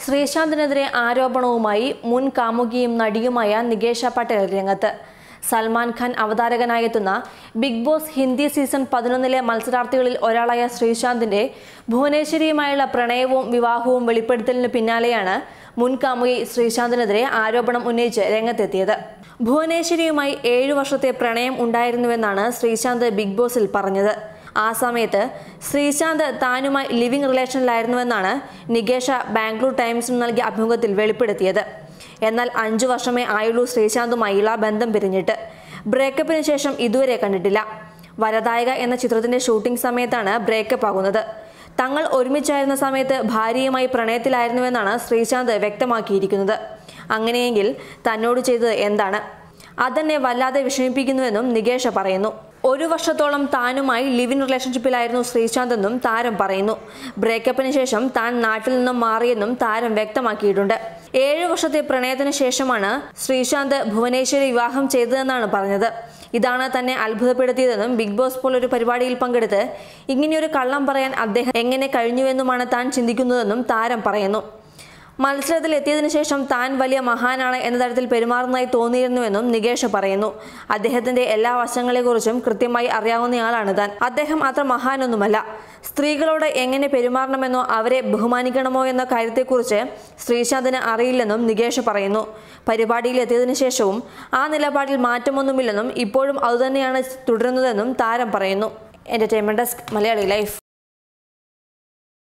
ശ്രീശാന്തിനെതിരെ ആരോപണവുമായി മുൻ കാമുകിയും നടിയുമായ നികേഷ പട്ടേൽ രംഗത്ത് സൽമാൻ ഖാൻ അവതാരകനായെത്തുന്ന ബിഗ് ബോസ് ഹിന്ദി സീസൺ പതിനൊന്നിലെ മത്സരാർത്ഥികളിൽ ഒരാളായ ശ്രീശാന്തിന്റെ ഭുവനേശ്വരിയുമായുള്ള പ്രണയവും വിവാഹവും വെളിപ്പെടുത്തലിന് പിന്നാലെയാണ് മുൻ കാമുകി ശ്രീശാന്തിനെതിരെ ആരോപണം ഉന്നയിച്ച് രംഗത്തെത്തിയത് ഭുവനേശ്വരിയുമായി ഏഴു വർഷത്തെ പ്രണയം ഉണ്ടായിരുന്നുവെന്നാണ് ശ്രീശാന്ത് ബിഗ് ബോസിൽ പറഞ്ഞത് ആ സമയത്ത് ശ്രീശാന്ത് താനുമായി ലിവിംഗ് റിലേഷനിലായിരുന്നുവെന്നാണ് നികേഷ ബാംഗ്ലൂർ ടൈംസിന് നൽകിയ അഭിമുഖത്തിൽ വെളിപ്പെടുത്തിയത് എന്നാൽ അഞ്ചു വർഷമേ ആയുള്ളൂ ശ്രീശാന്തുമായുള്ള ബന്ധം പിരിഞ്ഞിട്ട് ബ്രേക്കപ്പിന് ശേഷം ഇതുവരെ കണ്ടിട്ടില്ല വരദായക എന്ന ചിത്രത്തിന്റെ ഷൂട്ടിംഗ് സമയത്താണ് ബ്രേക്കപ്പ് ആകുന്നത് തങ്ങൾ ഒരുമിച്ചായിരുന്ന സമയത്ത് ഭാര്യയുമായി പ്രണയത്തിലായിരുന്നുവെന്നാണ് ശ്രീശാന്ത് വ്യക്തമാക്കിയിരിക്കുന്നത് അങ്ങനെയെങ്കിൽ തന്നോട് ചെയ്തത് എന്താണ് അതെന്നെ വല്ലാതെ വിഷമിപ്പിക്കുന്നുവെന്നും നികേഷ പറയുന്നു ഒരു വർഷത്തോളം താനുമായി ലിവിൻ റിലേഷൻഷിപ്പിലായിരുന്നു ശ്രീശാന്ത് എന്നും താരം പറയുന്നു ബ്രേക്കപ്പിന് ശേഷം താൻ നാട്ടിൽ നിന്നും മാറിയെന്നും താരം വ്യക്തമാക്കിയിട്ടുണ്ട് ഏഴു വർഷത്തെ പ്രണയത്തിന് ശേഷമാണ് ശ്രീശാന്ത് ഭുവനേശ്വരി വിവാഹം ചെയ്തതെന്നാണ് പറഞ്ഞത് ഇതാണ് തന്നെ അത്ഭുതപ്പെടുത്തിയതെന്നും ബിഗ് ബോസ് പോലൊരു പരിപാടിയിൽ പങ്കെടുത്ത് ഇങ്ങനെയൊരു കള്ളം പറയാൻ അദ്ദേഹം എങ്ങനെ കഴിഞ്ഞുവെന്നുമാണ് താൻ ചിന്തിക്കുന്നതെന്നും താരം പറയുന്നു മത്സരത്തിൽ എത്തിയതിനു ശേഷം താൻ വലിയ മഹാനാണ് എന്ന തരത്തിൽ പെരുമാറുന്നതായി തോന്നിയിരുന്നുവെന്നും നികേഷ് പറയുന്നു അദ്ദേഹത്തിന്റെ എല്ലാ വശങ്ങളെക്കുറിച്ചും കൃത്യമായി അറിയാവുന്നയാളാണ് താൻ അദ്ദേഹം അത്ര മഹാനൊന്നുമല്ല സ്ത്രീകളോട് എങ്ങനെ പെരുമാറണമെന്നോ അവരെ ബഹുമാനിക്കണമോ എന്ന കാര്യത്തെക്കുറിച്ച് ശ്രീശാന്തിന് അറിയില്ലെന്നും നികേഷ് പറയുന്നു പരിപാടിയിൽ എത്തിയതിനു ശേഷവും ആ നിലപാടിൽ മാറ്റമൊന്നുമില്ലെന്നും ഇപ്പോഴും അതുതന്നെയാണ് തുടരുന്നതെന്നും താരം പറയുന്നു എന്റർടൈൻമെന്റ് ഡെസ്ക് മലയാളി ലൈഫ്